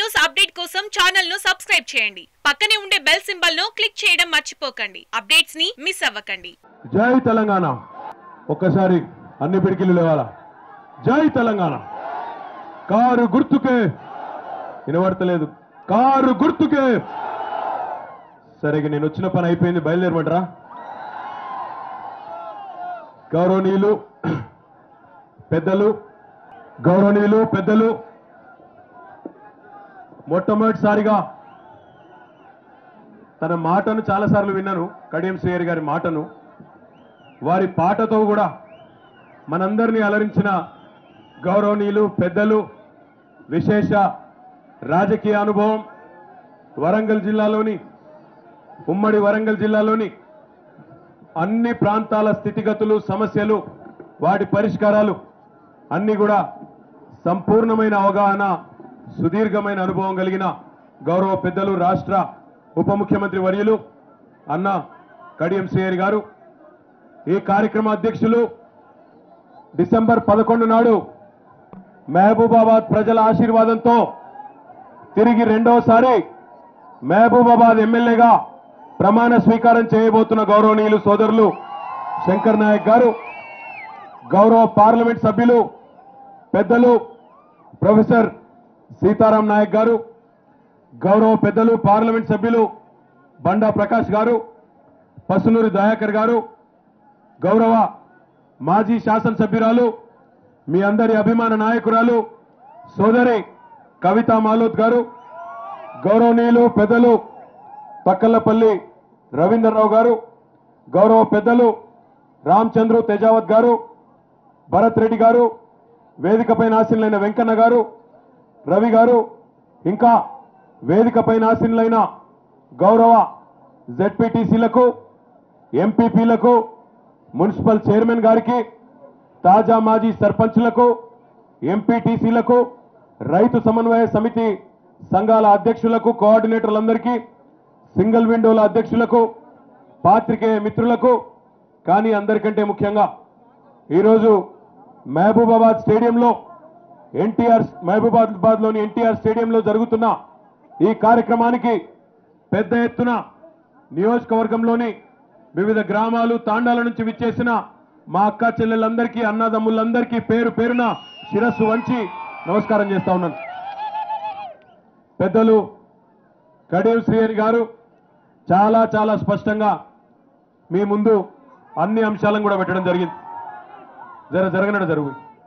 News update కోసం channel ను subscribe చేయండి పక్కనే ఉండే బెల్ సింబల్ ను క్లిక్ చేయడం మర్చిపోకండి అప్డేట్స్ ని మిస్ అవ్వకండి జై తెలంగాణ ఒక్కసారి అన్ని పిడికిలు లేవాలా జై తెలంగాణ కారు గుర్తుకే వినబడతలేదు కారు గుర్తుకే సరే ఇక నేను వచ్చిన పని అయిపోయింది బయలుదేరమంటారా గౌరవనీయులు పెద్దలు గౌరవనీయులు పెద్దలు మొట్టమొదటిసారిగా తన మాటను చాలాసార్లు విన్నాను కడియం శ్రీహరి గారి మాటను వారి పాటతో కూడా మనందరినీ అలరించిన గౌరవనీయులు పెద్దలు విశేష రాజకీయ అనుభవం వరంగల్ జిల్లాలోని ఉమ్మడి వరంగల్ జిల్లాలోని అన్ని ప్రాంతాల స్థితిగతులు సమస్యలు వాటి పరిష్కారాలు అన్ని కూడా సంపూర్ణమైన అవగాహన సుదీర్ఘమైన అనుభవం కలిగిన గౌరవ పెద్దలు రాష్ట్ర ఉప ముఖ్యమంత్రి వర్యులు అన్న కడియం శ్రీహరి గారు ఈ కార్యక్రమ అధ్యక్షులు డిసెంబర్ పదకొండు నాడు మహబూబాబాద్ ప్రజల ఆశీర్వాదంతో తిరిగి రెండోసారి మహబూబాబాద్ ఎమ్మెల్యేగా ప్రమాణ స్వీకారం చేయబోతున్న గౌరవనీయులు సోదరులు శంకర్ నాయక్ గారు గౌరవ పార్లమెంట్ సభ్యులు పెద్దలు ప్రొఫెసర్ సీతారాం నాయక్ గారు గౌరవ పెద్దలు పార్లమెంట్ సభ్యులు బండా ప్రకాష్ గారు పసునూరి దయాకర్ గారు గౌరవ మాజీ శాసనసభ్యురాలు మీ అందరి అభిమాన నాయకురాలు సోదరి కవితా మాలోత్ గారు గౌరవనీయులు పెద్దలు పక్కల్లపల్లి రవీంద్రరావు గారు గౌరవ పెద్దలు రామచంద్రు తేజావత్ గారు భరత్ రెడ్డి గారు వేదికపై ఆసీనులైన వెంకన్న గారు రవి గారు ఇంకా వేదికపై ఆసీనులైన గౌరవ జెడ్పీటీసీలకు ఎంపీపీలకు మున్సిపల్ చైర్మన్ గారికి తాజా మాజీ సర్పంచ్లకు ఎంపీటీసీలకు రైతు సమన్వయ సమితి సంఘాల అధ్యక్షులకు కోఆర్డినేటర్లందరికీ సింగిల్ విండోల అధ్యక్షులకు పాత్రికేయ మిత్రులకు కానీ అందరికంటే ముఖ్యంగా ఈరోజు మహబూబాబాద్ స్టేడియంలో ఎన్టీఆర్ మహబూబాబాద్ లోని ఎన్టీఆర్ స్టేడియంలో జరుగుతున్న ఈ కార్యక్రమానికి పెద్ద ఎత్తున నియోజకవర్గంలోని వివిధ గ్రామాలు తాండాల నుంచి విచ్చేసిన మా అక్క చెల్లెలందరికీ అన్నదమ్ములందరికీ పేరు పేరున శిరస్సు వంచి నమస్కారం చేస్తా ఉన్నాను పెద్దలు కడియం శ్రీహరి గారు చాలా చాలా స్పష్టంగా మీ ముందు అన్ని అంశాలను కూడా పెట్టడం జరిగింది జర జరగనట్టు జరుగు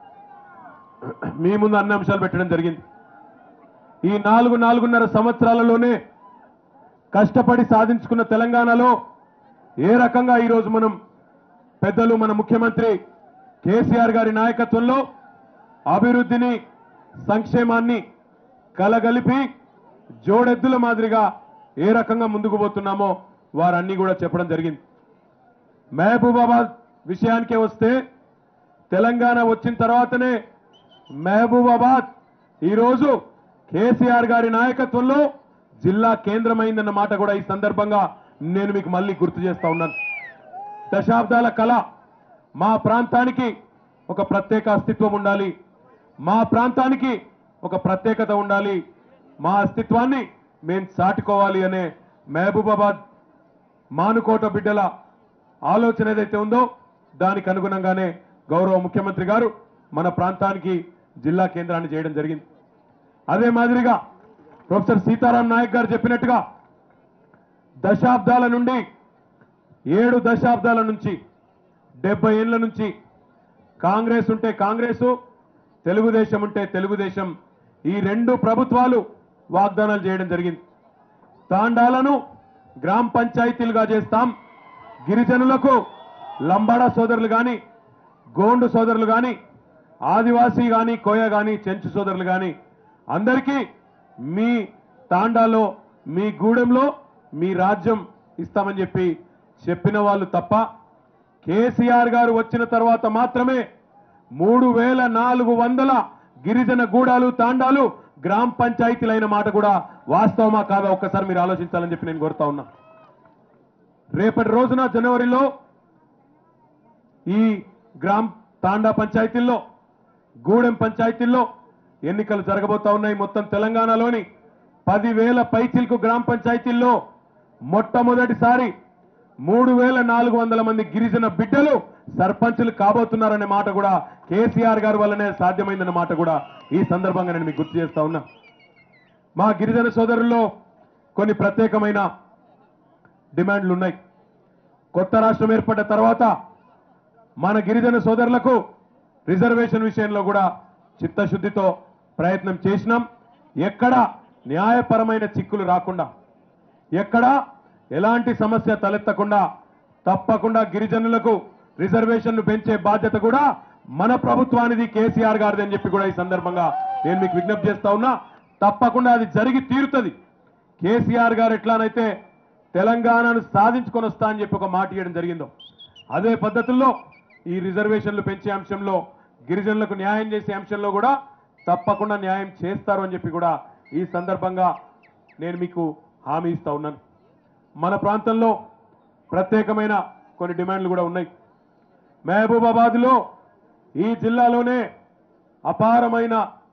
మీ ముందు అన్ని అంశాలు పెట్టడం జరిగింది ఈ నాలుగు నాలుగున్నర సంవత్సరాలలోనే కష్టపడి సాధించుకున్న తెలంగాణలో ఏ రకంగా ఈరోజు మనం పెద్దలు మన ముఖ్యమంత్రి కేసీఆర్ గారి నాయకత్వంలో అభివృద్ధిని సంక్షేమాన్ని కలగలిపి జోడెద్దుల మాదిరిగా ఏ రకంగా ముందుకు పోతున్నామో వారన్నీ కూడా చెప్పడం జరిగింది మహబూబాబాద్ విషయానికే వస్తే తెలంగాణ వచ్చిన తర్వాతనే మహబూబాబాద్ ఈరోజు కేసీఆర్ గారి నాయకత్వంలో జిల్లా కేంద్రమైందన్న మాట కూడా ఈ సందర్భంగా నేను మీకు మళ్ళీ గుర్తు చేస్తా ఉన్నాను దశాబ్దాల కళ మా ప్రాంతానికి ఒక ప్రత్యేక అస్తిత్వం ఉండాలి మా ప్రాంతానికి ఒక ప్రత్యేకత ఉండాలి మా అస్తిత్వాన్ని మేం చాటుకోవాలి అనే మహబూబాబాద్ మానుకోట బిడ్డల ఆలోచన ఏదైతే ఉందో దానికి అనుగుణంగానే గౌరవ ముఖ్యమంత్రి గారు మన ప్రాంతానికి జిల్లా కేంద్రాన్ని చేయడం జరిగింది అదే మాదిరిగా ప్రొఫెసర్ సీతారాం నాయక్ గారు చెప్పినట్టుగా దశాబ్దాల నుండి ఏడు దశాబ్దాల నుంచి డెబ్బై ఏళ్ల నుంచి కాంగ్రెస్ ఉంటే కాంగ్రెసు తెలుగుదేశం ఉంటే తెలుగుదేశం ఈ రెండు ప్రభుత్వాలు వాగ్దానాలు చేయడం జరిగింది తాండాలను గ్రామ పంచాయతీలుగా చేస్తాం గిరిజనులకు లంబాడా సోదరులు గాని గోండు సోదరులు గాని ఆదివాసీ గాని కోయ గాని చెంచు సోదరులు గాని అందరికీ మీ తాండాలో మీ గూడెంలో మీ రాజ్యం ఇస్తామని చెప్పి చెప్పిన వాళ్ళు తప్ప కేసీఆర్ గారు వచ్చిన తర్వాత మాత్రమే మూడు వేల నాలుగు వందల గిరిజన గూడాలు తాండాలు గ్రామ పంచాయతీలైన మాట కూడా వాస్తవమా కాదా ఒక్కసారి మీరు ఆలోచించాలని చెప్పి నేను కోరుతా ఉన్నా రేపటి రోజున జనవరిలో ఈ గ్రామ్ తాండా పంచాయతీల్లో గూడెం పంచాయతీల్లో ఎన్నికలు జరగబోతా ఉన్నాయి మొత్తం తెలంగాణలోని పదివేల పైచిల్కు గ్రామ పంచాయతీల్లో మొట్టమొదటిసారి మూడు వేల నాలుగు వందల మంది గిరిజన బిడ్డలు సర్పంచులు కాబోతున్నారనే మాట కూడా కేసీఆర్ గారి వల్లనే సాధ్యమైందన్న మాట కూడా ఈ సందర్భంగా నేను మీకు గుర్తు చేస్తా ఉన్నా మా గిరిజన సోదరుల్లో కొన్ని ప్రత్యేకమైన డిమాండ్లు ఉన్నాయి కొత్త రాష్ట్రం ఏర్పడ్డ తర్వాత మన గిరిజన సోదరులకు రిజర్వేషన్ విషయంలో కూడా చిత్తశుద్ధితో ప్రయత్నం చేసినాం ఎక్కడ న్యాయపరమైన చిక్కులు రాకుండా ఎక్కడ ఎలాంటి సమస్య తలెత్తకుండా తప్పకుండా గిరిజనులకు రిజర్వేషన్లు పెంచే బాధ్యత కూడా మన ప్రభుత్వానిది కేసీఆర్ గారిది అని చెప్పి కూడా ఈ సందర్భంగా నేను మీకు విజ్ఞప్తి చేస్తా ఉన్నా తప్పకుండా అది జరిగి తీరుతుంది కేసీఆర్ గారు ఎట్లానైతే తెలంగాణను సాధించుకొని వస్తా అని చెప్పి ఒక మాట ఇవ్వడం జరిగిందో అదే పద్ధతుల్లో ఈ రిజర్వేషన్లు పెంచే అంశంలో గిరిజనులకు న్యాయం చేసే అంశంలో కూడా తప్పకుండా న్యాయం చేస్తారు అని చెప్పి కూడా ఈ సందర్భంగా నేను మీకు హామీ ఇస్తా ఉన్నాను మన ప్రాంతంలో ప్రత్యేకమైన కొన్ని డిమాండ్లు కూడా ఉన్నాయి మహబూబాబాద్లో ఈ జిల్లాలోనే అపారమైన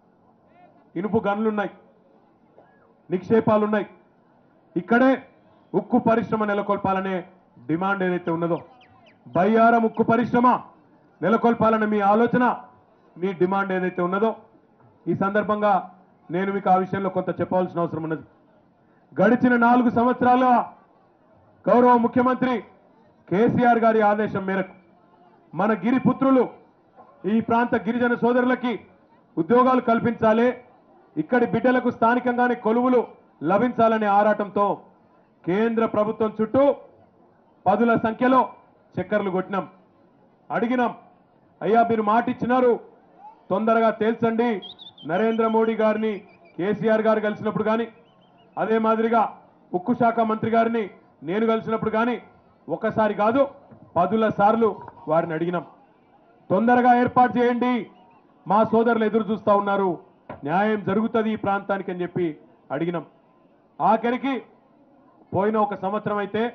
ఇనుపు గనులున్నాయి నిక్షేపాలున్నాయి ఇక్కడే ఉక్కు పరిశ్రమ నెలకొల్పాలనే డిమాండ్ ఏదైతే ఉన్నదో బయ్యారం ఉక్కు పరిశ్రమ నెలకొల్పాలనే మీ ఆలోచన మీ డిమాండ్ ఏదైతే ఉన్నదో ఈ సందర్భంగా నేను మీకు ఆ విషయంలో కొంత చెప్పవలసిన అవసరం ఉన్నది గడిచిన నాలుగు సంవత్సరాల గౌరవ ముఖ్యమంత్రి కేసీఆర్ గారి ఆదేశం మేరకు మన గిరి పుత్రులు ఈ ప్రాంత గిరిజన సోదరులకి ఉద్యోగాలు కల్పించాలి ఇక్కడి బిడ్డలకు స్థానికంగానే కొలువులు లభించాలనే ఆరాటంతో కేంద్ర ప్రభుత్వం చుట్టూ పదుల సంఖ్యలో చక్కర్లు కొట్టినాం అడిగినాం అయ్యా మీరు మాట ఇచ్చినారు తొందరగా తేల్చండి నరేంద్ర మోడీ గారిని కేసీఆర్ గారు కలిసినప్పుడు కానీ అదే మాదిరిగా ఉక్కు శాఖ మంత్రి గారిని నేను కలిసినప్పుడు కానీ ఒకసారి కాదు పదుల సార్లు వారిని అడిగినాం తొందరగా ఏర్పాటు చేయండి మా సోదరులు ఎదురు చూస్తా ఉన్నారు న్యాయం జరుగుతుంది ఈ ప్రాంతానికి అని చెప్పి అడిగినాం ఆఖరికి పోయిన ఒక సంవత్సరం అయితే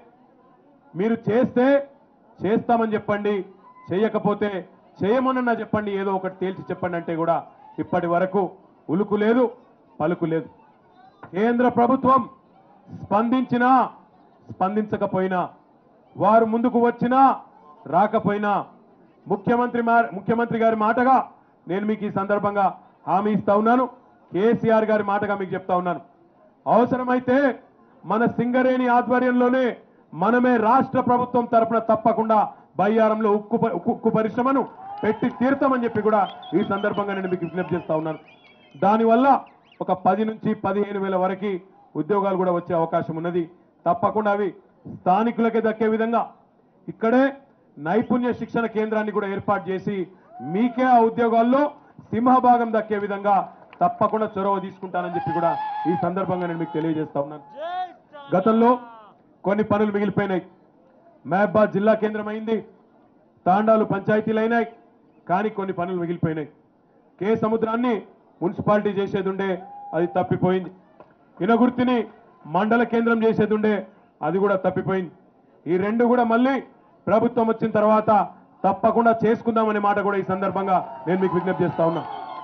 మీరు చేస్తే చేస్తామని చెప్పండి చేయకపోతే చేయమనన్నా చెప్పండి ఏదో ఒకటి తేల్చి చెప్పండి అంటే కూడా ఇప్పటి వరకు ఉలుకు లేదు పలుకు లేదు కేంద్ర ప్రభుత్వం స్పందించినా స్పందించకపోయినా వారు ముందుకు వచ్చినా రాకపోయినా ముఖ్యమంత్రి మా- ముఖ్యమంత్రి గారి మాటగా నేను మీకు ఈ సందర్భంగా హామీ ఇస్తా ఉన్నాను కేసీఆర్ గారి మాటగా మీకు చెప్తా ఉన్నాను అవసరమైతే మన సింగరేణి ఆధ్వర్యంలోనే మనమే రాష్ట్ర ప్రభుత్వం తరపున తప్పకుండా బయ్యారంలో ఉక్కు ప- ఉక్కు ఉక్కు పరిశ్రమను పెట్టి తీరుతామని చెప్పి కూడా ఈ సందర్భంగా నేను మీకు విజ్ఞప్తి చేస్తా ఉన్నాను దానివల్ల ఒక పది నుంచి పదిహేను వేల వరకు ఉద్యోగాలు కూడా వచ్చే అవకాశం ఉన్నది తప్పకుండా అవి స్థానికులకే దక్కే విధంగా ఇక్కడే నైపుణ్య శిక్షణ కేంద్రాన్ని కూడా ఏర్పాటు చేసి మీకే ఆ ఉద్యోగాల్లో సింహభాగం దక్కే విధంగా తప్పకుండా చొరవ తీసుకుంటానని చెప్పి కూడా ఈ సందర్భంగా నేను మీకు తెలియజేస్తా ఉన్నాను గతంలో కొన్ని పనులు మిగిలిపోయినాయి మహబాద్ జిల్లా కేంద్రం అయింది తాండాలు పంచాయతీలు అయినాయి కానీ కొన్ని పనులు మిగిలిపోయినాయి కే సముద్రాన్ని మున్సిపాలిటీ చేసేది ఉండే అది తప్పిపోయింది ఇనగుర్తిని మండల కేంద్రం చేసేది ఉండే అది కూడా తప్పిపోయింది ఈ రెండు కూడా మళ్ళీ ప్రభుత్వం వచ్చిన తర్వాత తప్పకుండా చేసుకుందామనే మాట కూడా ఈ సందర్భంగా నేను మీకు విజ్ఞప్తి చేస్తా ఉన్నా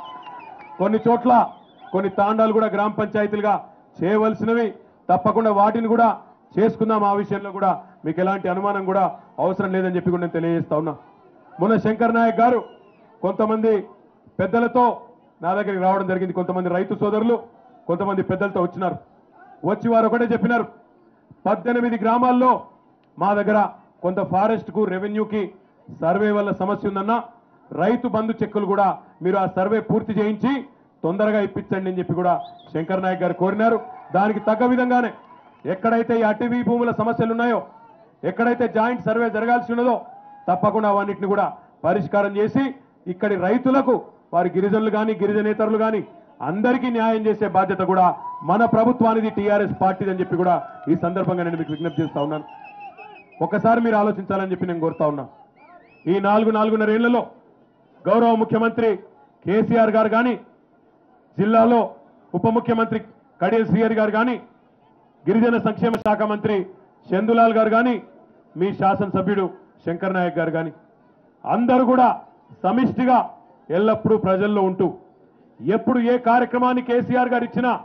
కొన్ని చోట్ల కొన్ని తాండాలు కూడా గ్రామ పంచాయతీలుగా చేయవలసినవి తప్పకుండా వాటిని కూడా చేసుకుందాం ఆ విషయంలో కూడా మీకు ఎలాంటి అనుమానం కూడా అవసరం లేదని చెప్పి కూడా నేను తెలియజేస్తా ఉన్నా మొన్న శంకర్ నాయక్ గారు కొంతమంది పెద్దలతో నా దగ్గరికి రావడం జరిగింది కొంతమంది రైతు సోదరులు కొంతమంది పెద్దలతో వచ్చినారు వచ్చి వారు ఒకటే చెప్పినారు పద్దెనిమిది గ్రామాల్లో మా దగ్గర కొంత ఫారెస్ట్ కు రెవెన్యూకి సర్వే వల్ల సమస్య ఉందన్నా రైతు బంధు చెక్కులు కూడా మీరు ఆ సర్వే పూర్తి చేయించి తొందరగా ఇప్పించండి అని చెప్పి కూడా శంకర్ నాయక్ గారు కోరినారు దానికి తగ్గ విధంగానే ఎక్కడైతే ఈ అటవీ భూముల సమస్యలు ఉన్నాయో ఎక్కడైతే జాయింట్ సర్వే జరగాల్సి ఉన్నదో తప్పకుండా అవన్నిటిని కూడా పరిష్కారం చేసి ఇక్కడి రైతులకు వారి గిరిజనులు కానీ గిరిజనేతరులు కానీ అందరికీ న్యాయం చేసే బాధ్యత కూడా మన ప్రభుత్వానిది టీఆర్ఎస్ పార్టీది అని చెప్పి కూడా ఈ సందర్భంగా నేను మీకు విజ్ఞప్తి చేస్తా ఉన్నాను ఒకసారి మీరు ఆలోచించాలని చెప్పి నేను కోరుతా ఉన్నా ఈ నాలుగు నాలుగున్నర ఏళ్లలో గౌరవ ముఖ్యమంత్రి కేసీఆర్ గారు కానీ జిల్లాలో ఉప ముఖ్యమంత్రి కడియం శ్రీహరి గారు కానీ గిరిజన సంక్షేమ శాఖ మంత్రి చందులాల్ గారు కానీ మీ శాసనసభ్యుడు శంకర్ నాయక్ గారు కానీ అందరూ కూడా సమిష్టిగా ఎల్లప్పుడూ ప్రజల్లో ఉంటూ ఎప్పుడు ఏ కార్యక్రమాన్ని కేసీఆర్ గారు ఇచ్చినా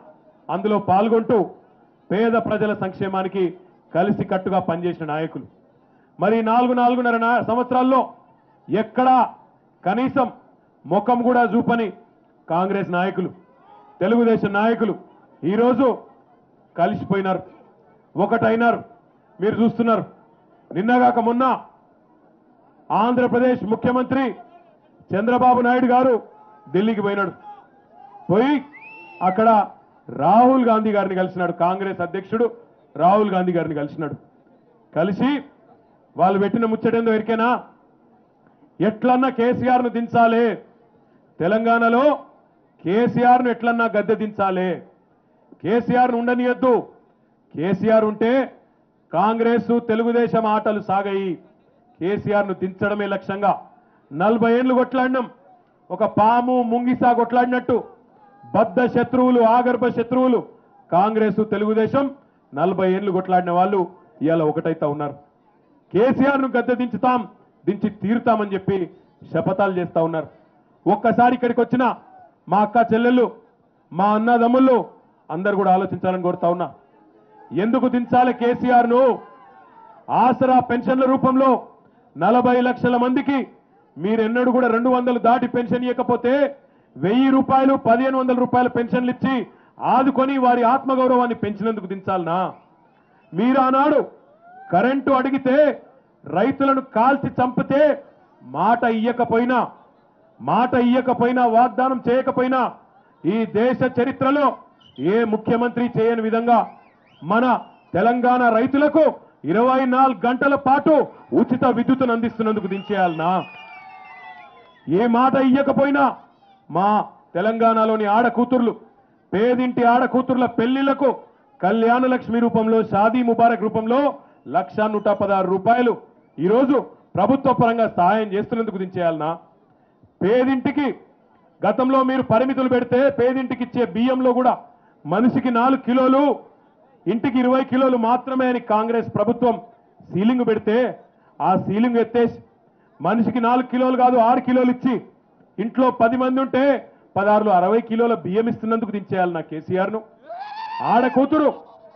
అందులో పాల్గొంటూ పేద ప్రజల సంక్షేమానికి కలిసికట్టుగా పనిచేసిన నాయకులు మరి నాలుగు నాలుగున్నర నా- సంవత్సరాల్లో ఎక్కడా కనీసం ముఖం కూడా చూపని కాంగ్రెస్ నాయకులు తెలుగుదేశం నాయకులు ఈరోజు కలిసిపోయినారు ఒకటైనారు మీరు చూస్తున్నారు నిన్నగాక మొన్న ఆంధ్రప్రదేశ్ ముఖ్యమంత్రి చంద్రబాబు నాయుడు గారు ఢిల్లీకి పోయినాడు పోయి అక్కడ రాహుల్ గాంధీ గారిని కలిసినాడు కాంగ్రెస్ అధ్యక్షుడు రాహుల్ గాంధీ గారిని కలిసినాడు కలిసి వాళ్ళు పెట్టిన ముచ్చటేందో ఎరికేనా ఎట్లన్నా కేసీఆర్ను దించాలి తెలంగాణలో కేసీఆర్ను ఎట్లన్నా గద్దె దించాలి కేసీఆర్ను ఉండనియద్దు కేసీఆర్ ఉంటే కాంగ్రెస్ తెలుగుదేశం ఆటలు సాగాయి కేసీఆర్ను దించడమే లక్ష్యంగా నలభై ఏళ్ళు కొట్లాడినాం ఒక పాము ముంగిసా కొట్లాడినట్టు బద్ధ శత్రువులు ఆగర్భ శత్రువులు కాంగ్రెస్ తెలుగుదేశం నలభై ఏళ్ళు కొట్లాడిన వాళ్ళు ఇవాళ ఒకటైతా ఉన్నారు కేసీఆర్ ను గద్దె దించుతాం దించి తీరుతామని చెప్పి శపథాలు చేస్తా ఉన్నారు ఒక్కసారి ఇక్కడికి వచ్చిన మా అక్క చెల్లెళ్ళు మా అన్నదమ్ముళ్ళు అందరు కూడా ఆలోచించాలని కోరుతా ఉన్నా ఎందుకు దించాలి కేసీఆర్ ను ఆసరా పెన్షన్ల రూపంలో నలభై లక్షల మందికి మీరెన్నడూ కూడా రెండు వందలు దాటి పెన్షన్ ఇవ్వకపోతే వెయ్యి రూపాయలు పదిహేను వందల రూపాయల పెన్షన్లు ఇచ్చి ఆదుకొని వారి ఆత్మగౌరవాన్ని పెంచినందుకు దించాలనా మీరు ఆనాడు కరెంటు అడిగితే రైతులను కాల్చి చంపితే మాట ఇయ్యకపోయినా మాట ఇయ్యకపోయినా వాగ్దానం చేయకపోయినా ఈ దేశ చరిత్రలో ఏ ముఖ్యమంత్రి చేయని విధంగా మన తెలంగాణ రైతులకు ఇరవై నాలుగు గంటల పాటు ఉచిత విద్యుత్తును అందిస్తున్నందుకు దించేయాలనా ఏ మాట ఇయ్యకపోయినా మా తెలంగాణలోని ఆడ కూతుర్లు పేదింటి ఆడ కూతుర్ల పెళ్లిళ్లకు కళ్యాణ లక్ష్మి రూపంలో షాదీ ముబారక్ రూపంలో లక్ష నూట పదహారు రూపాయలు ఈరోజు ప్రభుత్వ పరంగా సహాయం చేస్తున్నందుకు దించేయాలనా పేదింటికి గతంలో మీరు పరిమితులు పెడితే పేదింటికి ఇచ్చే బియ్యంలో కూడా మనిషికి నాలుగు కిలోలు ఇంటికి ఇరవై కిలోలు మాత్రమే అని కాంగ్రెస్ ప్రభుత్వం సీలింగ్ పెడితే ఆ సీలింగ్ ఎత్తేసి మనిషికి నాలుగు కిలోలు కాదు ఆరు కిలోలు ఇచ్చి ఇంట్లో పది మంది ఉంటే పదహారులో అరవై కిలోల బియ్యం ఇస్తున్నందుకు దించేయాలి నా కేసీఆర్ను ఆడ కూతురు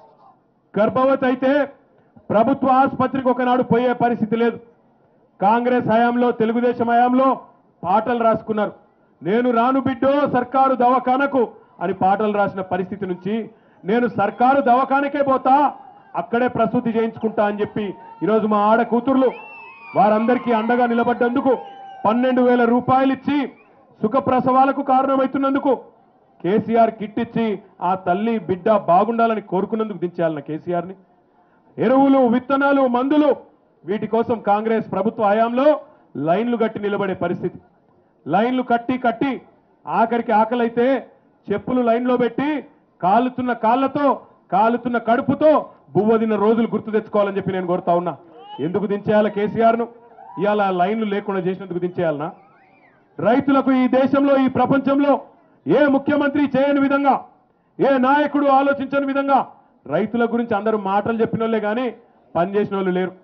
గర్భవతి అయితే ప్రభుత్వ ఆసుపత్రికి ఒకనాడు పోయే పరిస్థితి లేదు కాంగ్రెస్ హయాంలో తెలుగుదేశం హయాంలో పాటలు రాసుకున్నారు నేను రాను బిడ్డో సర్కారు దవాఖానకు అని పాటలు రాసిన పరిస్థితి నుంచి నేను సర్కారు దవాఖానకే పోతా అక్కడే ప్రసూతి చేయించుకుంటా అని చెప్పి ఈరోజు మా ఆడ కూతుర్లు వారందరికీ అండగా నిలబడ్డందుకు పన్నెండు వేల రూపాయలు ఇచ్చి సుఖప్రసవాలకు కారణమవుతున్నందుకు కేసీఆర్ కిట్ ఇచ్చి ఆ తల్లి బిడ్డ బాగుండాలని కోరుకున్నందుకు దించేయాలన్న కేసీఆర్ని ఎరువులు విత్తనాలు మందులు వీటి కోసం కాంగ్రెస్ ప్రభుత్వ హయాంలో లైన్లు కట్టి నిలబడే పరిస్థితి లైన్లు కట్టి కట్టి ఆఖరికి ఆకలైతే చెప్పులు లైన్లో పెట్టి కాలుతున్న కాళ్ళతో కాలుతున్న కడుపుతో బువ్వదిన రోజులు గుర్తు తెచ్చుకోవాలని చెప్పి నేను కోరుతా ఉన్నా ఎందుకు దించేయాలి కేసీఆర్ను ఇవాళ లైన్లు లేకుండా చేసినందుకు దించేయాలనా రైతులకు ఈ దేశంలో ఈ ప్రపంచంలో ఏ ముఖ్యమంత్రి చేయని విధంగా ఏ నాయకుడు ఆలోచించని విధంగా రైతుల గురించి అందరూ మాటలు చెప్పిన వాళ్ళే కానీ పనిచేసిన వాళ్ళు లేరు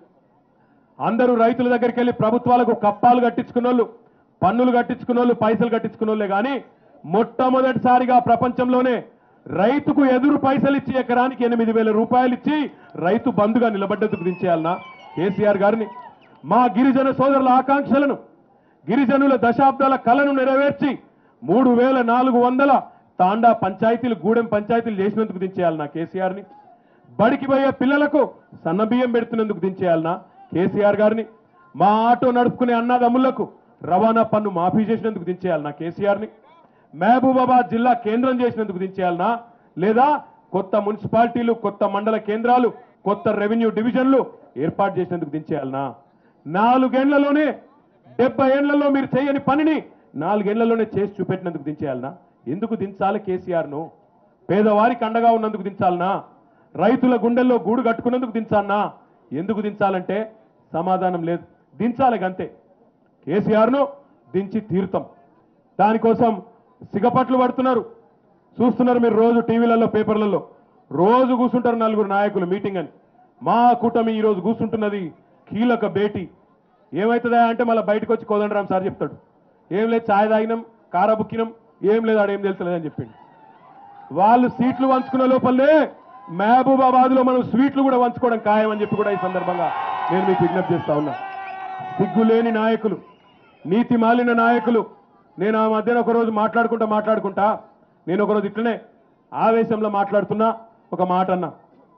అందరూ రైతుల దగ్గరికి వెళ్ళి ప్రభుత్వాలకు కప్పాలు కట్టించుకున్న వాళ్ళు పన్నులు కట్టించుకున్న వాళ్ళు పైసలు కట్టించుకున్న వాళ్ళే కానీ మొట్టమొదటిసారిగా ప్రపంచంలోనే రైతుకు ఎదురు పైసలు ఇచ్చి ఎకరానికి ఎనిమిది వేల రూపాయలు ఇచ్చి రైతు బంధుగా నిలబడ్డదుకు దించేయాలనా కేసీఆర్ గారిని మా గిరిజన సోదరుల ఆకాంక్షలను గిరిజనుల దశాబ్దాల కలను నెరవేర్చి మూడు వేల నాలుగు వందల తాండా పంచాయతీలు గూడెం పంచాయతీలు చేసినందుకు దించేయాలనా కేసీఆర్ని బడికి పోయే పిల్లలకు సన్నబియ్యం పెడుతున్నందుకు దించేయాలనా కేసీఆర్ గారిని మా ఆటో నడుపుకునే అన్నదమ్ములకు రవాణా పన్ను మాఫీ చేసినందుకు దించేయాలనా కేసీఆర్ని మహబూబాబాద్ జిల్లా కేంద్రం చేసినందుకు దించేయాలనా లేదా కొత్త మున్సిపాలిటీలు కొత్త మండల కేంద్రాలు కొత్త రెవెన్యూ డివిజన్లు ఏర్పాటు చేసినందుకు దించేయాలనా నాలుగేళ్లలోనే డెబ్బై ఏళ్లలో మీరు చేయని పనిని నాలుగేళ్లలోనే చేసి చూపెట్టినందుకు దించేయాలనా ఎందుకు దించాలి కేసీఆర్ను పేదవారికి అండగా ఉన్నందుకు దించాలనా రైతుల గుండెల్లో గూడు కట్టుకున్నందుకు దించాలనా ఎందుకు దించాలంటే సమాధానం లేదు దించాలి గంతే కేసీఆర్ను దించి తీరుతాం దానికోసం సిగపట్లు పడుతున్నారు చూస్తున్నారు మీరు రోజు టీవీలలో పేపర్లలో రోజు కూర్చుంటారు నలుగురు నాయకులు మీటింగ్ అని మా కూటమి ఈ రోజు కూర్చుంటున్నది కీలక భేటీ ఏమవుతుందా అంటే మళ్ళీ బయటకు వచ్చి కోదండరాం సార్ చెప్తాడు ఏం లేదు ఛాయ్ తాగినాం కారా బుక్కినాం ఏం లేదు ఆడేం తెలుస్తలేదని చెప్పిండు వాళ్ళు సీట్లు పంచుకున్న లోపలనే మహబూబాబాద్ లో మనం స్వీట్లు కూడా పంచుకోవడం ఖాయం అని చెప్పి కూడా ఈ సందర్భంగా నేను మీకు విజ్ఞప్తి చేస్తా ఉన్నా సిగ్గులేని నాయకులు నీతి మాలిన నాయకులు నేను ఆ మధ్యన ఒకరోజు మాట్లాడుకుంటా మాట్లాడుకుంటా నేను ఒకరోజు ఇట్లనే ఆవేశంలో మాట్లాడుతున్నా ఒక మాట అన్నా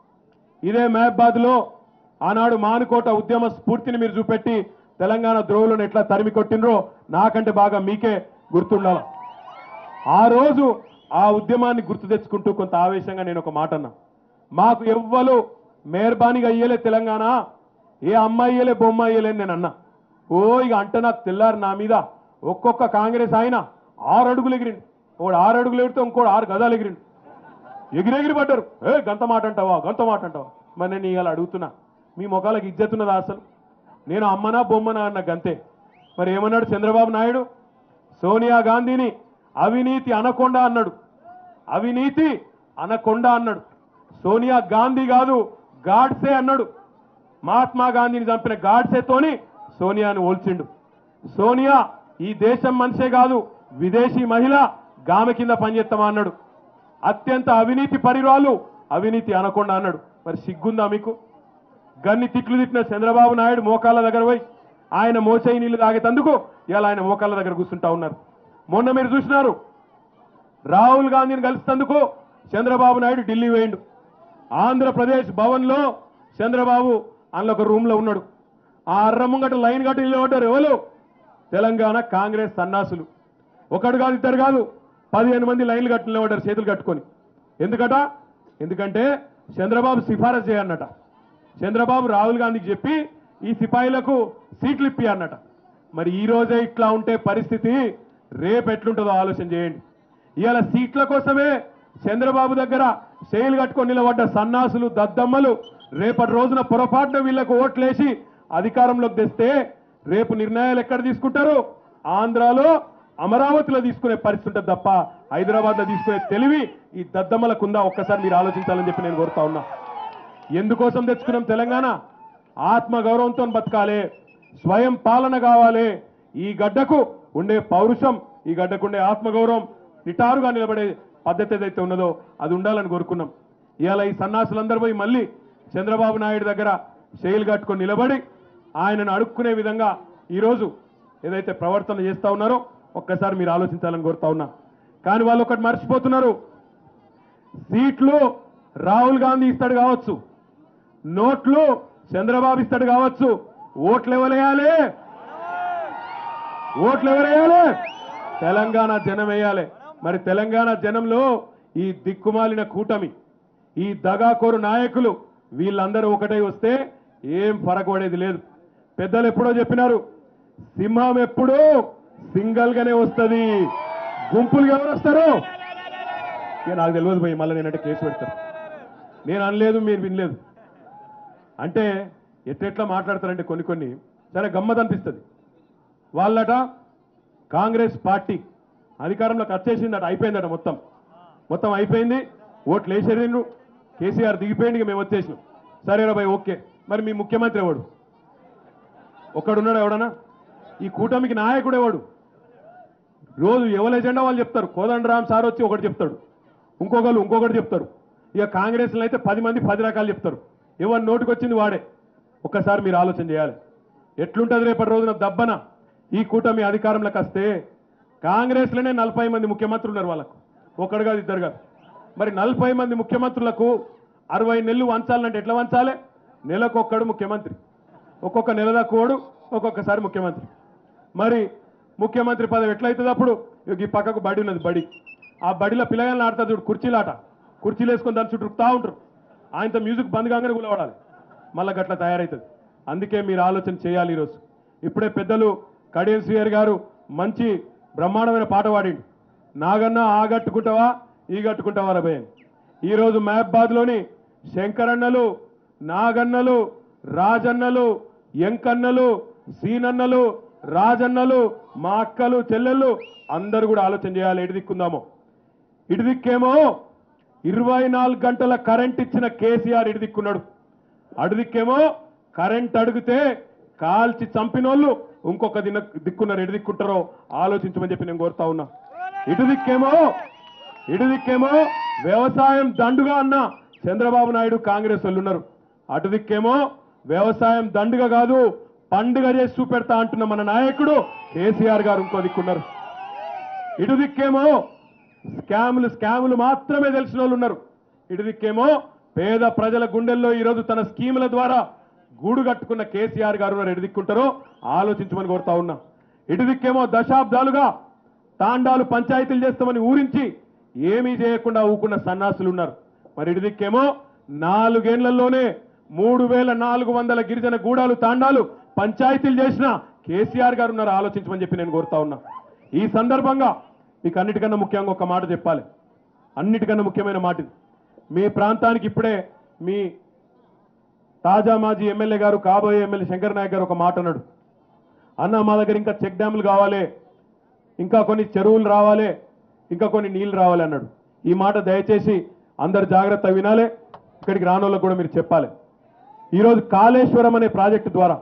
ఇదే మహబాద్ లో ఆనాడు మానుకోట ఉద్యమ స్ఫూర్తిని మీరు చూపెట్టి తెలంగాణ ద్రోవులను ఎట్లా తరిమి కొట్టినరో నాకంటే బాగా మీకే గుర్తుండాల ఆ రోజు ఆ ఉద్యమాన్ని గుర్తు తెచ్చుకుంటూ కొంత ఆవేశంగా నేను ఒక మాట అన్నా మాకు ఎవ్వరు మేర్బానిగా అయ్యలే తెలంగాణ ఏ అమ్మాయి అయ్యలే బొమ్మ అయ్యలే అని నేను అన్నా ఓ ఇక అంటే నాకు తెల్లారు నా మీద ఒక్కొక్క కాంగ్రెస్ ఆయన ఆరు అడుగులు ఎగిరిండు ఒకడు ఆరు అడుగులు ఎగిరితే ఇంకోటి ఆరు గదాలు ఎగిరిండు ఎగిరెగిరి పడ్డారు ఏ గంత మాట అంటావా గంత మాట అంటావా మరి నేను ఇవాళ అడుగుతున్నా మీ ముఖాలకు ఇజ్జతున్నదా అసలు నేను అమ్మనా బొమ్మనా అన్న గంతే మరి ఏమన్నాడు చంద్రబాబు నాయుడు సోనియా గాంధీని అవినీతి అనకొండ అన్నాడు అవినీతి అనకొండ అన్నాడు సోనియా గాంధీ కాదు గాడ్సే అన్నాడు మహాత్మా గాంధీని చంపిన గాడ్సేతోని సోనియాను ఓల్చిండు సోనియా ఈ దేశం మనిషే కాదు విదేశీ మహిళ గామె కింద పనిచేస్తామా అన్నాడు అత్యంత అవినీతి పరిరాలు అవినీతి అనకుండా అన్నాడు మరి సిగ్గుందా మీకు గన్ని తిట్లు తిట్టిన చంద్రబాబు నాయుడు మోకాళ్ళ దగ్గర పోయి ఆయన మోచేయి నీళ్లు తాగేటందుకు ఇలా ఆయన మోకాళ్ళ దగ్గర కూర్చుంటా ఉన్నారు మొన్న మీరు చూసినారు రాహుల్ గాంధీని కలిసినందుకు చంద్రబాబు నాయుడు ఢిల్లీ వేయండు ఆంధ్రప్రదేశ్ భవన్లో చంద్రబాబు అందులో ఒక రూమ్ లో ఉన్నాడు ఆ అర్రముంగట లైన్ కట్టి నిలబడ్డారు ఎవరు తెలంగాణ కాంగ్రెస్ సన్నాసులు ఒకడు కాదు ఇద్దరు కాదు పదిహేను మంది లైన్లు కట్టి నిలబడ్డారు చేతులు కట్టుకొని ఎందుకట ఎందుకంటే చంద్రబాబు సిఫారసు చేయన్నట చంద్రబాబు రాహుల్ గాంధీకి చెప్పి ఈ సిపాయిలకు సీట్లు ఇప్పి అన్నట మరి ఈ రోజే ఇట్లా ఉంటే పరిస్థితి రేపు ఎట్లుంటుందో ఆలోచన చేయండి ఇవాళ సీట్ల కోసమే చంద్రబాబు దగ్గర శైలు కట్టుకొని నిలబడ్డ సన్నాసులు దద్దమ్మలు రేపటి రోజున పొరపాటున వీళ్లకు ఓట్లేసి అధికారంలోకి తెస్తే రేపు నిర్ణయాలు ఎక్కడ తీసుకుంటారు ఆంధ్రాలో అమరావతిలో తీసుకునే పరిస్థితి ఉంటుంది తప్ప హైదరాబాద్ లో తీసుకునే తెలివి ఈ దద్దమ్మలకుందా ఒక్కసారి మీరు ఆలోచించాలని చెప్పి నేను కోరుతా ఉన్నా ఎందుకోసం తెచ్చుకున్నాం తెలంగాణ ఆత్మ గౌరవంతో బతకాలి స్వయం పాలన కావాలి ఈ గడ్డకు ఉండే పౌరుషం ఈ గడ్డకు ఉండే ఆత్మగౌరవం నిటారుగా నిలబడే పద్ధతి ఏదైతే ఉన్నదో అది ఉండాలని కోరుకున్నాం ఇవాళ ఈ సన్నాసులందరూ పోయి మళ్ళీ చంద్రబాబు నాయుడు దగ్గర శైలు కట్టుకొని నిలబడి ఆయనను అడుక్కునే విధంగా ఈరోజు ఏదైతే ప్రవర్తన చేస్తా ఉన్నారో ఒక్కసారి మీరు ఆలోచించాలని కోరుతా ఉన్నా కానీ వాళ్ళు ఒకటి మర్చిపోతున్నారు సీట్లు రాహుల్ గాంధీ ఇస్తాడు కావచ్చు నోట్లు చంద్రబాబు ఇస్తాడు కావచ్చు ఓట్లు ఎవరేయాలి ఓట్లు ఎవరేయాలి తెలంగాణ జనం వేయాలి మరి తెలంగాణ జనంలో ఈ దిక్కుమాలిన కూటమి ఈ దగాకోరు నాయకులు వీళ్ళందరూ ఒకటై వస్తే ఏం ఫరక పడేది లేదు పెద్దలు ఎప్పుడో చెప్పినారు సింహం ఎప్పుడూ సింగల్ గానే వస్తుంది గుంపులుగా ఎవరు వస్తారు ఇక నాకు తెలియదు పోయి మళ్ళీ నేనంటే కేసు పెడతారు నేను అనలేదు మీరు వినలేదు అంటే ఎట్టెట్లా మాట్లాడతారంటే కొన్ని కొన్ని చాలా గమ్మత్ అనిపిస్తుంది వాళ్ళట కాంగ్రెస్ పార్టీ అధికారంలోకి వచ్చేసిందట అయిపోయిందట మొత్తం మొత్తం అయిపోయింది ఓట్లు వేసేరిండ్రు కేసీఆర్ దిగిపోయింది ఇక మేము వచ్చేసినాం సరేరా భయ్ ఓకే మరి మీ ముఖ్యమంత్రి ఎవడు ఒక్కడున్నాడు ఎవడన్నా ఈ కూటమికి నాయకుడు ఎవడు రోజు ఎవరి ఎజెండా వాళ్ళు చెప్తారు కోదండరామ్ సార్ వచ్చి ఒకటి చెప్తాడు ఇంకొకరు ఇంకొకటి చెప్తారు ఇక కాంగ్రెస్లో అయితే పది మంది పది రకాలు చెప్తారు ఎవరి నోటికి వచ్చింది వాడే ఒక్కసారి మీరు ఆలోచన చేయాలి ఎట్లుంటది రేపటి రోజున దబ్బన ఈ కూటమి అధికారంలోకి వస్తే కాంగ్రెస్లోనే నలభై మంది ముఖ్యమంత్రులు ఉన్నారు వాళ్ళకు ఒకడు కాదు ఇద్దరు కాదు మరి నలభై మంది ముఖ్యమంత్రులకు అరవై నెలలు వంచాలంటే ఎట్లా వంచాలి నెలకు ఒక్కడు ముఖ్యమంత్రి ఒక్కొక్క నెల దాకోడు ఒక్కొక్కసారి ముఖ్యమంత్రి మరి ముఖ్యమంత్రి పదవి ఎట్లయితుంది అప్పుడు ఇగో ఈ పక్కకు బడి ఉన్నది బడి ఆ బడిలో పిల్లగాలను ఆడతారు చూడు కుర్చీలాట కుర్చీలు వేసుకొని దాని చుట్టూ రుక్తా ఉంటారు ఆయనతో మ్యూజిక్ బంద్ కాగానే కూలబడాలి మళ్ళా గట్ల తయారవుతుంది అందుకే మీరు ఆలోచన చేయాలి ఈరోజు ఇప్పుడే పెద్దలు కడియం శ్రీహరి గారు మంచి బ్రహ్మాండమైన పాట పాడిండు నాగన్న ఆ గట్టుకుంటావా ఈ గట్టుకుంటావా రభయన్ ఈరోజు మహబాద్లోని శంకరన్నలు నాగన్నలు రాజన్నలు ఎంకన్నలు సీనన్నలు రాజన్నలు మా అక్కలు చెల్లెళ్ళు అందరూ కూడా ఆలోచన చేయాలి ఎటు దిక్కుందామో ఇటు దిక్కేమో ఇరవై నాలుగు గంటల కరెంట్ ఇచ్చిన కేసీఆర్ ఇటు దిక్కున్నాడు అటు దిక్కేమో కరెంట్ అడిగితే కాల్చి చంపినోళ్ళు ఇంకొక దిన దిక్కున్నారు ఎటు దిక్కుంటారో ఆలోచించమని చెప్పి నేను కోరుతా ఉన్నా ఇటు దిక్కేమో ఇటు దిక్కేమో వ్యవసాయం దండుగా అన్న చంద్రబాబు నాయుడు కాంగ్రెస్ వాళ్ళు ఉన్నారు అటు దిక్కేమో వ్యవసాయం దండుగా కాదు పండుగ చేసి చూపెడతా అంటున్న మన నాయకుడు కేసీఆర్ గారు ఇంకో దిక్కున్నారు ఇటు దిక్కేమో స్కాములు స్కాములు మాత్రమే తెలిసిన వాళ్ళు ఉన్నారు ఇటు దిక్కేమో పేద ప్రజల గుండెల్లో ఈరోజు తన స్కీముల ద్వారా గూడు కట్టుకున్న కేసీఆర్ గారు ఉన్నారు ఎటు దిక్కుంటారో ఆలోచించమని కోరుతా ఉన్నా ఇటు దిక్కేమో దశాబ్దాలుగా తాండాలు పంచాయతీలు చేస్తామని ఊరించి ఏమీ చేయకుండా ఊకున్న సన్నాసులు ఉన్నారు మరి ఇటు దిక్కేమో నాలుగేళ్లలోనే మూడు వేల నాలుగు వందల గిరిజన గూడాలు తాండాలు పంచాయతీలు చేసిన కేసీఆర్ గారు ఉన్నారు ఆలోచించమని చెప్పి నేను కోరుతా ఉన్నా ఈ సందర్భంగా మీకు అన్నిటికన్నా ముఖ్యంగా ఒక మాట చెప్పాలి అన్నిటికన్నా ముఖ్యమైన మాట ఇది మీ ప్రాంతానికి ఇప్పుడే మీ తాజా మాజీ ఎమ్మెల్యే గారు కాబోయే ఎమ్మెల్యే శంకర్ నాయక్ గారు ఒక మాట అన్నాడు అన్న మా దగ్గర ఇంకా చెక్ డ్యాములు కావాలి ఇంకా కొన్ని చెరువులు రావాలి ఇంకా కొన్ని నీళ్లు రావాలి అన్నాడు ఈ మాట దయచేసి అందరు జాగ్రత్త వినాలి ఇక్కడికి రానోళ్ళకు కూడా మీరు చెప్పాలి ఈరోజు కాళేశ్వరం అనే ప్రాజెక్టు ద్వారా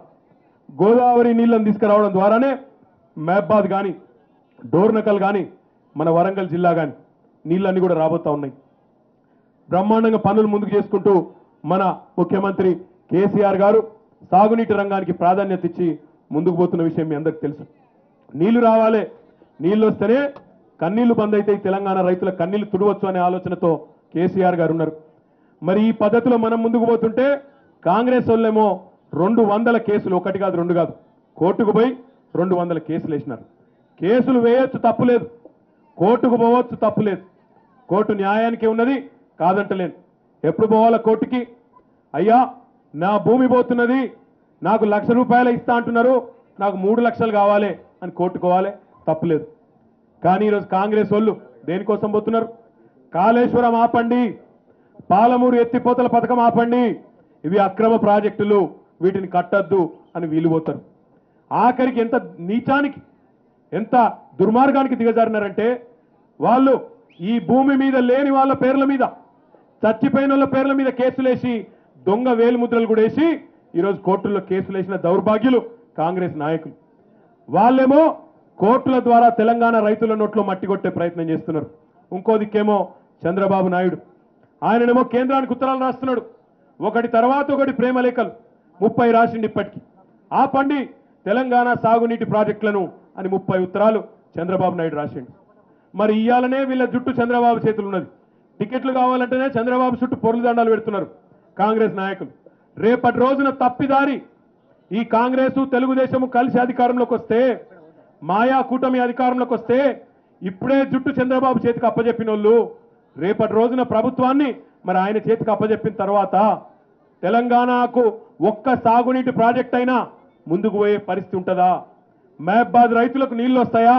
గోదావరి నీళ్ళని తీసుకురావడం ద్వారానే మహబాద్ కానీ డోర్నకల్ కానీ మన వరంగల్ జిల్లా కానీ నీళ్ళన్నీ కూడా రాబోతా ఉన్నాయి బ్రహ్మాండంగా పనులు ముందుకు చేసుకుంటూ మన ముఖ్యమంత్రి కేసీఆర్ గారు సాగునీటి రంగానికి ప్రాధాన్యత ఇచ్చి ముందుకు పోతున్న విషయం మీ అందరికి తెలుసు నీళ్లు రావాలి నీళ్లు వస్తేనే కన్నీళ్లు బంద్ అయితే ఈ తెలంగాణ రైతుల కన్నీళ్లు తుడవచ్చు అనే ఆలోచనతో కేసీఆర్ గారు ఉన్నారు మరి ఈ పద్ధతిలో మనం ముందుకు పోతుంటే కాంగ్రెస్ వాళ్ళేమో రెండు వందల కేసులు ఒకటి కాదు రెండు కాదు కోర్టుకు పోయి రెండు వందల కేసులు వేసినారు కేసులు వేయొచ్చు తప్పులేదు కోర్టుకు పోవచ్చు తప్పులేదు కోర్టు న్యాయానికి ఉన్నది కాదంటలేను ఎప్పుడు పోవాలా కోర్టుకి అయ్యా నా భూమి పోతున్నది నాకు లక్ష రూపాయలు ఇస్తా అంటున్నారు నాకు మూడు లక్షలు కావాలి అని కోర్టుకోవాలి తప్పులేదు కానీ ఈరోజు కాంగ్రెస్ వాళ్ళు దేనికోసం పోతున్నారు కాళేశ్వరం ఆపండి పాలమూరు ఎత్తిపోతల పథకం ఆపండి ఇవి అక్రమ ప్రాజెక్టులు వీటిని కట్టద్దు అని వీలు పోతారు ఆఖరికి ఎంత నీచానికి ఎంత దుర్మార్గానికి దిగజారినారంటే వాళ్ళు ఈ భూమి మీద లేని వాళ్ళ పేర్ల మీద చచ్చిపోయిన వాళ్ళ పేర్ల మీద కేసులేసి దొంగ వేలిముద్రలు కూడా వేసి ఈరోజు కోర్టుల్లో కేసులు వేసిన దౌర్భాగ్యులు కాంగ్రెస్ నాయకులు వాళ్ళేమో కోర్టుల ద్వారా తెలంగాణ రైతుల నోట్లో మట్టి కొట్టే ప్రయత్నం చేస్తున్నారు ఇంకో దిక్కేమో చంద్రబాబు నాయుడు ఆయననేమో కేంద్రానికి ఉత్తరాలు రాస్తున్నాడు ఒకటి తర్వాత ఒకటి ప్రేమలేఖలు ముప్పై రాసిండి ఇప్పటికి ఆపండి తెలంగాణ సాగునీటి ప్రాజెక్టులను అని ముప్పై ఉత్తరాలు చంద్రబాబు నాయుడు రాసిండు మరి ఇయ్యాలనే వీళ్ళ జుట్టు చంద్రబాబు చేతులు ఉన్నది టికెట్లు కావాలంటేనే చంద్రబాబు చుట్టూ పొరులు దండాలు పెడుతున్నారు కాంగ్రెస్ నాయకులు రేపటి రోజున తప్పిదారి ఈ కాంగ్రెస్ తెలుగుదేశము కలిసి అధికారంలోకి వస్తే మాయా కూటమి అధికారంలోకి వస్తే ఇప్పుడే జుట్టు చంద్రబాబు చేతికి అప్పజెప్పిన వాళ్ళు రేపటి రోజున ప్రభుత్వాన్ని మరి ఆయన చేతికి అప్పజెప్పిన తర్వాత తెలంగాణకు ఒక్క సాగునీటి ప్రాజెక్ట్ అయినా ముందుకు పోయే పరిస్థితి ఉంటుందా మహబాద్ రైతులకు నీళ్లు వస్తాయా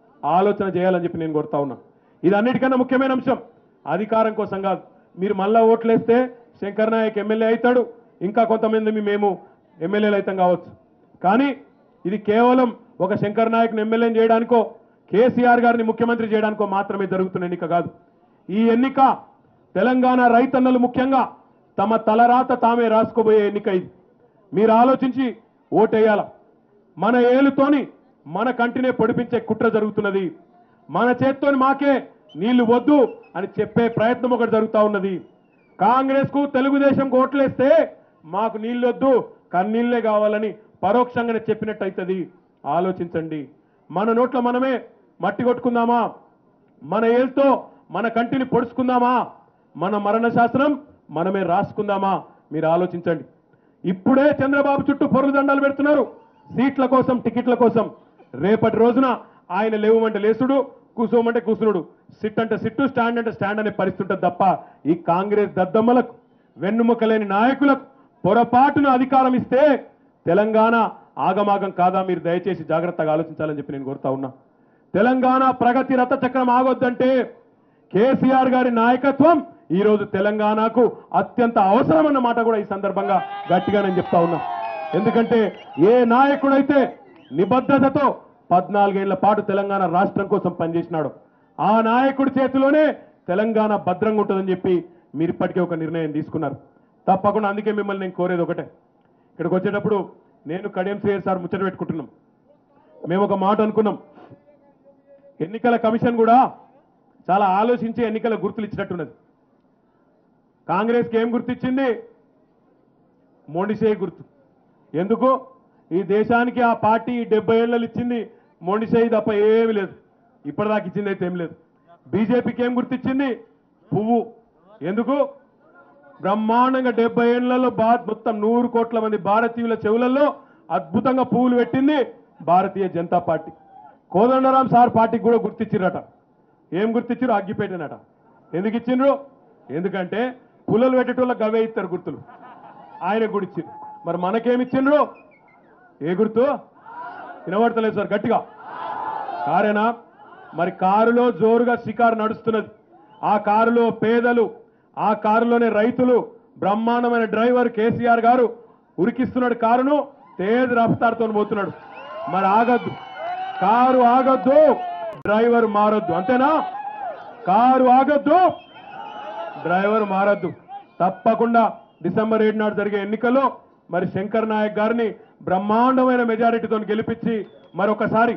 ఆలోచన చేయాలని చెప్పి నేను కోరుతా ఉన్నా ఇది అన్నిటికన్నా ముఖ్యమైన అంశం అధికారం కోసం కాదు మీరు మళ్ళా ఓట్లేస్తే శంకర్ నాయక్ ఎమ్మెల్యే అవుతాడు ఇంకా కొంతమంది మేము ఎమ్మెల్యేలు అవుతాం కావచ్చు కానీ ఇది కేవలం ఒక శంకర్ నాయక్ను ఎమ్మెల్యేని చేయడానికో కేసీఆర్ గారిని ముఖ్యమంత్రి చేయడానికో మాత్రమే జరుగుతున్న ఎన్నిక కాదు ఈ ఎన్నిక తెలంగాణ రైతన్నలు ముఖ్యంగా తమ తలరాత తామే రాసుకోబోయే ఎన్నిక ఇది మీరు ఆలోచించి ఓటేయాల మన ఏలుతోని మన కంటినే పొడిపించే కుట్ర జరుగుతున్నది మన చేత్తోని మాకే నీళ్లు వద్దు అని చెప్పే ప్రయత్నం ఒకటి జరుగుతా ఉన్నది కాంగ్రెస్ కు తెలుగుదేశం ఓట్లేస్తే మాకు నీళ్ళొద్దు కన్నీళ్లే కావాలని పరోక్షంగానే చెప్పినట్టు అవుతుంది ఆలోచించండి మన నోట్లో మనమే మట్టి కొట్టుకుందామా మన ఏల్తో మన కంటిని పొడుచుకుందామా మన మరణ శాస్త్రం మనమే రాసుకుందామా మీరు ఆలోచించండి ఇప్పుడే చంద్రబాబు చుట్టూ పొరుగు దండాలు పెడుతున్నారు సీట్ల కోసం టికెట్ల కోసం రేపటి రోజున ఆయన లేవమంటే లేసుడు కూసోమంటే కూసునుడు సిట్ అంటే సిట్టు స్టాండ్ అంటే స్టాండ్ అనే పరిస్థితి ఉంటుంది తప్ప ఈ కాంగ్రెస్ దద్దమ్మలకు వెన్నుముక లేని నాయకులకు పొరపాటున అధికారం ఇస్తే తెలంగాణ ఆగమాగం కాదా మీరు దయచేసి జాగ్రత్తగా ఆలోచించాలని చెప్పి నేను కోరుతా ఉన్నా తెలంగాణ ప్రగతి రథ చక్రం ఆగొద్దంటే కేసీఆర్ గారి నాయకత్వం ఈ రోజు తెలంగాణకు అత్యంత అవసరమన్న మాట కూడా ఈ సందర్భంగా గట్టిగా నేను చెప్తా ఉన్నా ఎందుకంటే ఏ నాయకుడైతే నిబద్ధతతో పద్నాలుగేళ్ల పాటు తెలంగాణ రాష్ట్రం కోసం పనిచేసినాడు ఆ నాయకుడి చేతిలోనే తెలంగాణ భద్రంగా ఉంటుందని చెప్పి మీరు ఇప్పటికే ఒక నిర్ణయం తీసుకున్నారు తప్పకుండా అందుకే మిమ్మల్ని నేను కోరేది ఒకటే ఇక్కడికి వచ్చేటప్పుడు నేను కడియం శ్రేయర్ సార్ ముచ్చట పెట్టుకుంటున్నాం మేము ఒక మాట అనుకున్నాం ఎన్నికల కమిషన్ కూడా చాలా ఆలోచించి ఎన్నికల గుర్తులు ఇచ్చినట్టున్నది కాంగ్రెస్కి ఏం గుర్తిచ్చింది మొండిసేయి గుర్తు ఎందుకు ఈ దేశానికి ఆ పార్టీ డెబ్బై ఏళ్ళు ఇచ్చింది మొండిసేయి తప్ప ఏమీ లేదు ఇప్పటిదాకా ఇచ్చింది అయితే ఏం లేదు బీజేపీకి ఏం గుర్తిచ్చింది పువ్వు ఎందుకు బ్రహ్మాండంగా డెబ్బై ఏళ్లలో బా మొత్తం నూరు కోట్ల మంది భారతీయుల చెవులలో అద్భుతంగా పువ్వులు పెట్టింది భారతీయ జనతా పార్టీ కోదండరాం సార్ పార్టీకి కూడా గుర్తిచ్చిరట ఏం గుర్తిచ్చిరు అగ్గిపెట్టినట ఎందుకు ఇచ్చిండ్రు ఎందుకంటే పుల్లలు పెట్టేటోళ్ళకి అవే ఇస్తారు గుర్తులు ఆయన గుడిచ్చిండ్రు మరి మనకేమిచ్చిండ్రు ఏ గుర్తు వినబడతలేదు సార్ గట్టిగా కారేనా మరి కారులో జోరుగా షికారు నడుస్తున్నది ఆ కారులో పేదలు ఆ కారులోనే రైతులు బ్రహ్మాండమైన డ్రైవర్ కేసీఆర్ గారు ఉరికిస్తున్నాడు కారును తేజ్ రఫ్తార్తో పోతున్నాడు మరి ఆగద్దు కారు ఆగద్దు డ్రైవర్ మారొద్దు అంతేనా కారు ఆగద్దు డ్రైవర్ మారద్దు తప్పకుండా డిసెంబర్ ఏడు నాడు జరిగే ఎన్నికల్లో మరి శంకర్ నాయక్ గారిని బ్రహ్మాండమైన మెజారిటీతో గెలిపించి మరొకసారి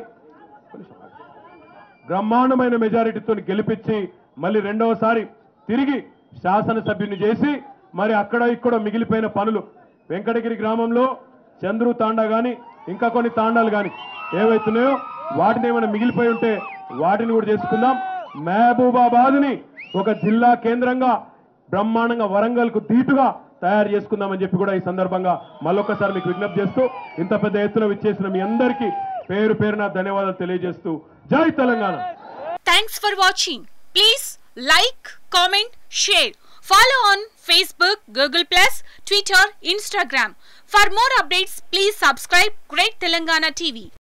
బ్రహ్మాండమైన మెజారిటీతో గెలిపించి మళ్ళీ రెండవసారి తిరిగి శాసనసభ్యుని చేసి మరి అక్కడ ఇక్కడ మిగిలిపోయిన పనులు వెంకటగిరి గ్రామంలో చంద్రు తాండా గాని ఇంకా కొన్ని తాండాలు గాని ఏవైతున్నాయో వాటిని ఏమైనా మిగిలిపోయి ఉంటే వాటిని కూడా చేసుకుందాం మహబూబాబాద్ని ఒక జిల్లా కేంద్రంగా బ్రహ్మాండంగా వరంగల్ కు ధీటుగా తయారు చేసుకుందామని చెప్పి కూడా ఈ సందర్భంగా మళ్ళొక్కసారి మీకు విజ్ఞప్తి చేస్తూ ఇంత పెద్ద ఎత్తున విచ్చేసిన మీ అందరికీ పేరు పేరున ధన్యవాదాలు తెలియజేస్తూ జై Telangana Thanks for watching. Please like, comment, share. Follow on Facebook, Google Plus, Twitter, Instagram. For more updates, please subscribe Great Telangana TV.